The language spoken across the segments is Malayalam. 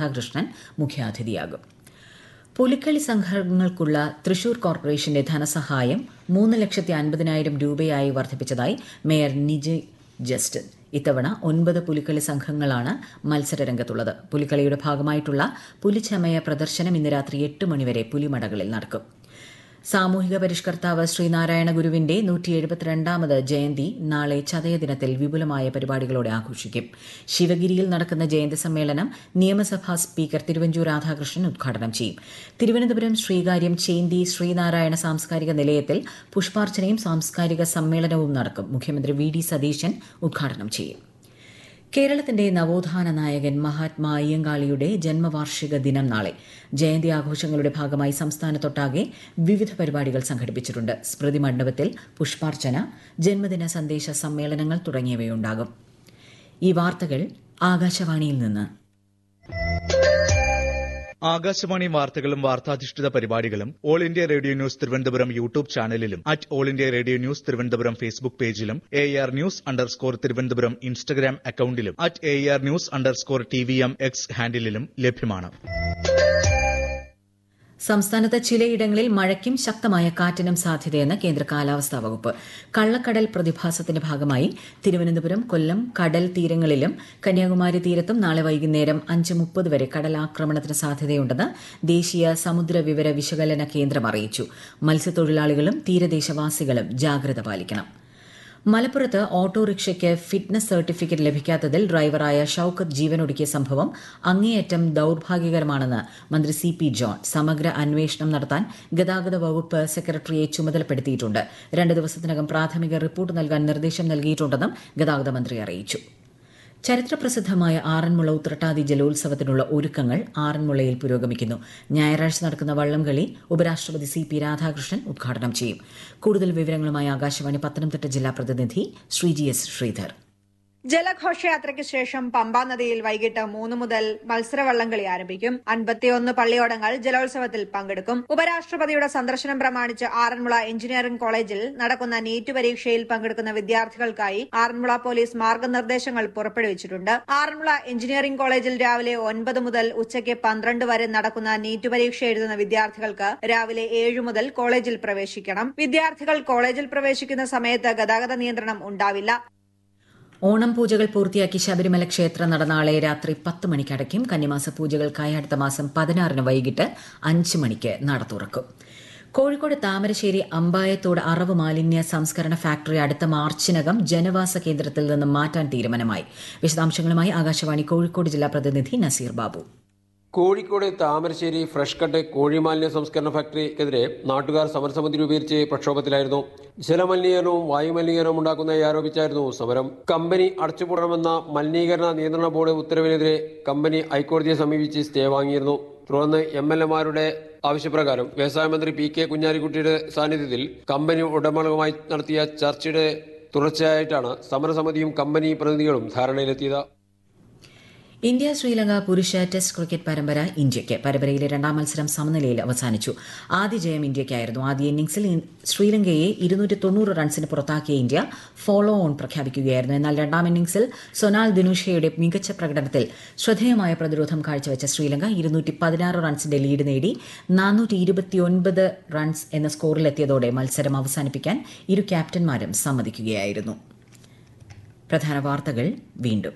രാധാകൃഷ്ണൻ മുഖ്യാതിഥിയാകും പുലിക്കളി സംഘങ്ങൾക്കുള്ള തൃശൂർ കോർപ്പറേഷന്റെ ധനസഹായം മൂന്ന് ലക്ഷത്തി അൻപതിനായിരം രൂപയായി വർദ്ധിപ്പിച്ചതായി മേയർ നിജി ജസ്റ്റിൻ ഇത്തവണ ഒൻപത് പുലിക്കളി സംഘങ്ങളാണ് മത്സരരംഗത്തുള്ളത് പുലിക്കളിയുടെ ഭാഗമായിട്ടുള്ള പുലിച്ചമയ പ്രദർശനം ഇന്ന് രാത്രി എട്ട് മണിവരെ പുലിമടകളിൽ നടക്കും സാമൂഹിക പരിഷ്കർത്താവ് ശ്രീനാരായണ ഗുരുവിന്റെ നൂറ്റി എഴുപത്തിരണ്ടാമത് ജയന്തി നാളെ ചതയ ദിനത്തിൽ വിപുലമായ പരിപാടികളോടെ ആഘോഷിക്കും ശിവഗിരിയിൽ നടക്കുന്ന ജയന്തി സമ്മേളനം നിയമസഭാ സ്പീക്കർ തിരുവഞ്ചൂർ രാധാകൃഷ്ണൻ ഉദ്ഘാടനം ചെയ്യും തിരുവനന്തപുരം ശ്രീകാര്യം ചേന്തി ശ്രീനാരായണ സാംസ്കാരിക നിലയത്തിൽ പുഷ്പാർച്ചനയും സാംസ്കാരിക സമ്മേളനവും നടക്കും മുഖ്യമന്ത്രി വി ഡി സതീശൻ ഉദ്ഘാടനം ചെയ്യും കേരളത്തിന്റെ നവോത്ഥാന നായകൻ മഹാത്മാ അയ്യങ്കാളിയുടെ ജന്മവാർഷിക ദിനം നാളെ ജയന്തി ആഘോഷങ്ങളുടെ ഭാഗമായി സംസ്ഥാനത്തൊട്ടാകെ വിവിധ പരിപാടികൾ സംഘടിപ്പിച്ചിട്ടുണ്ട് സ്മൃതി മണ്ഡപത്തിൽ പുഷ്പാർച്ചന ജന്മദിന സന്ദേശ സമ്മേളനങ്ങൾ തുടങ്ങിയവയുണ്ടാകും ഈ വാർത്തകൾ ആകാശവാണിയിൽ നിന്ന് ആകാശവാണി വാർത്തകളും വാർത്താധിഷ്ഠിത പരിപാടികളും all India radio news Thiruvananthapuram YouTube ചാനലിലും at all India radio news Thiruvananthapuram Facebook പേജിലും A R news underscore Thiruvananthapuram Instagram അക്കൌണ്ടിലും at A R news underscore T V M X ഹാൻഡിലും ലഭ്യമാണ് സംസ്ഥാനത്ത് ചിലയിടങ്ങളിൽ മഴയ്ക്കും ശക്തമായ കാറ്റിനും സാധ്യതയെന്ന് കേന്ദ്ര കാലാവസ്ഥാ വകുപ്പ് കള്ളക്കടൽ പ്രതിഭാസത്തിന്റെ ഭാഗമായി തിരുവനന്തപുരം കൊല്ലം കടൽ തീരങ്ങളിലും കന്യാകുമാരി തീരത്തും നാളെ വൈകുന്നേരം അഞ്ച് മുപ്പത് വരെ കടലാക്രമണത്തിന് സാധ്യതയുണ്ടെന്ന് ദേശീയ സമുദ്ര വിവര വിശകലന കേന്ദ്രം അറിയിച്ചു മത്സ്യത്തൊഴിലാളികളും തീരദേശവാസികളും ജാഗ്രത പാലിക്കണം മലപ്പുറത്ത് ഓട്ടോറിക്ഷയ്ക്ക് ഫിറ്റ്നസ് സർട്ടിഫിക്കറ്റ് ലഭിക്കാത്തതിൽ ഡ്രൈവറായ ഷൌക്കത്ത് ജീവനൊടുക്കിയ സംഭവം അങ്ങേയറ്റം ദൌർഭാഗ്യകരമാണെന്ന് മന്ത്രി സി പി ജോൺ സമഗ്ര അന്വേഷണം നടത്താൻ ഗതാഗത വകുപ്പ് സെക്രട്ടറിയെ ചുമതലപ്പെടുത്തിയിട്ടുണ്ട് രണ്ട് ദിവസത്തിനകം പ്രാഥമിക റിപ്പോർട്ട് നൽകാൻ നിർദ്ദേശം നൽകിയിട്ടുണ്ടെന്നും ഗതാഗത മന്ത്രി അറിയിച്ചു ചരിത്രപ്രസിദ്ധമായ ആറന്മുള ഉത്രട്ടാതി ജലോത്സവത്തിനുള്ള ഒരുക്കങ്ങൾ ആറന്മുളയിൽ പുരോഗമിക്കുന്നു ഞായറാഴ്ച നടക്കുന്ന വള്ളംകളി ഉപരാഷ്ട്രപതി സി പി രാധാകൃഷ്ണൻ ഉദ്ഘാടനം ചെയ്യും കൂടുതൽ വിവരങ്ങളുമായി ആകാശവാണി പത്തനംതിട്ട ജില്ലാ പ്രതിനിധി ശ്രീജി എസ് ശ്രീധർ ജലഘോഷയാത്രയ്ക്ക് ശേഷം പമ്പാ നദിയിൽ വൈകിട്ട് മൂന്ന് മുതൽ മത്സരവള്ളംകളി ആരംഭിക്കും അൻപത്തിയൊന്ന് പള്ളിയോടങ്ങൾ ജലോത്സവത്തിൽ പങ്കെടുക്കും ഉപരാഷ്ട്രപതിയുടെ സന്ദർശനം പ്രമാണിച്ച് ആറന്മുള എഞ്ചിനീയറിംഗ് കോളേജിൽ നടക്കുന്ന നീറ്റ് പരീക്ഷയിൽ പങ്കെടുക്കുന്ന വിദ്യാർത്ഥികൾക്കായി ആറന്മുള പോലീസ് മാർഗനിർദ്ദേശങ്ങൾ പുറപ്പെടുവിച്ചിട്ടുണ്ട് ആറന്മുള എഞ്ചിനീയറിംഗ് കോളേജിൽ രാവിലെ ഒൻപത് മുതൽ ഉച്ചയ്ക്ക് പന്ത്രണ്ട് വരെ നടക്കുന്ന നീറ്റ് പരീക്ഷ എഴുതുന്ന വിദ്യാർത്ഥികൾക്ക് രാവിലെ ഏഴ് മുതൽ കോളേജിൽ പ്രവേശിക്കണം വിദ്യാർത്ഥികൾ കോളേജിൽ പ്രവേശിക്കുന്ന സമയത്ത് ഗതാഗത നിയന്ത്രണം ഉണ്ടാവില്ല ഓണം പൂജകൾ പൂർത്തിയാക്കി ശബരിമല ക്ഷേത്ര നട നാളെ രാത്രി പത്ത് മണിക്ക് അടയ്ക്കും കന്നിമാസ പൂജകൾക്കായി അടുത്ത മാസം പതിനാറിന് വൈകിട്ട് അഞ്ച് മണിക്ക് നട തുറക്കും കോഴിക്കോട് താമരശ്ശേരി അമ്പായത്തോട് അറവ് മാലിന്യ സംസ്കരണ ഫാക്ടറി അടുത്ത മാർച്ചിനകം ജനവാസ കേന്ദ്രത്തിൽ നിന്നും മാറ്റാൻ തീരുമാനമായി വിശദാംശങ്ങളുമായി ആകാശവാണി കോഴിക്കോട് ജില്ലാ പ്രതിനിധി നസീർ ബാബു കോഴിക്കോട് താമരശ്ശേരി ഫ്രഷ് കട്ട് കോഴിമാലിന്യ സംസ്കരണ ഫാക്ടറിക്കെതിരെ നാട്ടുകാർ സമരസമിതി രൂപീകരിച്ച് പ്രക്ഷോഭത്തിലായിരുന്നു ജലമലിനീകരണവും വായുമലിനീകരണവും ഉണ്ടാക്കുന്നതായി ആരോപിച്ചായിരുന്നു സമരം കമ്പനി അടച്ചുപൂടണമെന്ന മലിനീകരണ നിയന്ത്രണ ബോർഡ് ഉത്തരവിനെതിരെ കമ്പനി ഹൈക്കോടതിയെ സമീപിച്ച് സ്റ്റേ വാങ്ങിയിരുന്നു തുടർന്ന് എം എൽ എമാരുടെ ആവശ്യപ്രകാരം വ്യവസായ മന്ത്രി പി കെ കുഞ്ഞാലിക്കുട്ടിയുടെ സാന്നിധ്യത്തിൽ കമ്പനി ഉടമകളുമായി നടത്തിയ ചർച്ചയുടെ തുടർച്ചയായിട്ടാണ് സമരസമിതിയും കമ്പനി പ്രതിനിധികളും ധാരണയിലെത്തിയത് ഇന്ത്യ ശ്രീലങ്ക പുരുഷ ടെസ്റ്റ് ക്രിക്കറ്റ് പരമ്പര ഇന്ത്യയ്ക്ക് പരമ്പരയിലെ രണ്ടാം മത്സരം സമനിലയിൽ അവസാനിച്ചു ആദ്യ ജയം ഇന്ത്യയ്ക്കായിരുന്നു ആദ്യ ഇന്നിംഗ്സിൽ ശ്രീലങ്കയെ ഇരുന്നൂറ്റി തൊണ്ണൂറ് റൺസിന് പുറത്താക്കിയ ഇന്ത്യ ഫോളോ ഓൺ പ്രഖ്യാപിക്കുകയായിരുന്നു എന്നാൽ രണ്ടാം ഇന്നിംഗ്സിൽ സൊനാൽ ദിനുഷയുടെ മികച്ച പ്രകടനത്തിൽ ശ്രദ്ധേയമായ പ്രതിരോധം കാഴ്ചവെച്ച ശ്രീലങ്ക ഇരുന്നൂറ്റി പതിനാറ് റൺസിന്റെ ലീഡ് നേടി നാനൂറ്റി ഇരുപത്തിയൊൻപത് റൺസ് എന്ന സ്കോറിലെത്തിയതോടെ മത്സരം അവസാനിപ്പിക്കാൻ ഇരു ക്യാപ്റ്റന്മാരും സമ്മതിക്കുകയായിരുന്നു പ്രധാന വാർത്തകൾ വീണ്ടും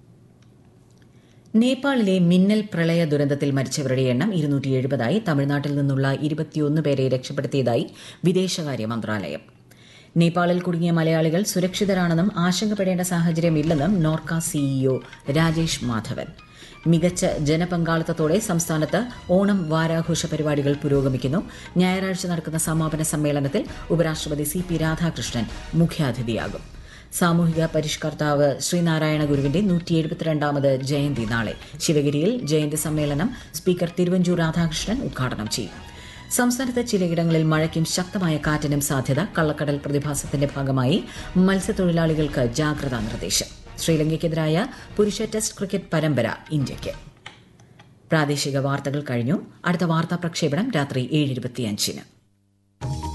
നേപ്പാളിലെ മിന്നൽ പ്രളയ ദുരന്തത്തിൽ മരിച്ചവരുടെ എണ്ണം ഇരുന്നൂറ്റി എഴുപതായി തമിഴ്നാട്ടിൽ നിന്നുള്ള ഇരുപത്തിയൊന്ന് പേരെ രക്ഷപ്പെടുത്തിയതായി വിദേശകാര്യ മന്ത്രാലയം നേപ്പാളിൽ കുടുങ്ങിയ മലയാളികൾ സുരക്ഷിതരാണെന്നും ആശങ്കപ്പെടേണ്ട സാഹചര്യമില്ലെന്നും നോർക്ക സിഇഒ രാജേഷ് മാധവൻ മികച്ച ജനപങ്കാളിത്തത്തോടെ സംസ്ഥാനത്ത് ഓണം വാരാഘോഷ പരിപാടികൾ പുരോഗമിക്കുന്നു ഞായറാഴ്ച നടക്കുന്ന സമാപന സമ്മേളനത്തിൽ ഉപരാഷ്ട്രപതി സി പി രാധാകൃഷ്ണൻ മുഖ്യാതിഥിയാകും സാമൂഹിക പരിഷ്കർത്താവ് ശ്രീനാരായണ ഗുരുവിന്റെ നൂറ്റി എഴുപത്തിരണ്ടാമത് ജയന്തി നാളെ ശിവഗിരിയിൽ ജയന്തി സമ്മേളനം സ്പീക്കർ തിരുവഞ്ചൂർ രാധാകൃഷ്ണൻ ഉദ്ഘാടനം ചെയ്യും സംസ്ഥാനത്ത് ചിലയിടങ്ങളിൽ മഴയ്ക്കും ശക്തമായ കാറ്റിനും സാധ്യത കള്ളക്കടൽ പ്രതിഭാസത്തിന്റെ ഭാഗമായി മത്സ്യത്തൊഴിലാളികൾക്ക് ജാഗ്രതാ നിർദ്ദേശം ശ്രീലങ്കയ്ക്കെതിരായ പുരുഷ ടെസ്റ്റ് ക്രിക്കറ്റ് പരമ്പര ഇന്ത്യയ്ക്ക് പ്രാദേശിക വാർത്തകൾ കഴിഞ്ഞു അടുത്ത വാർത്താ പ്രക്ഷേപണം രാത്രി ഏഴ് ഇരുപത്തിയഞ്ചിന്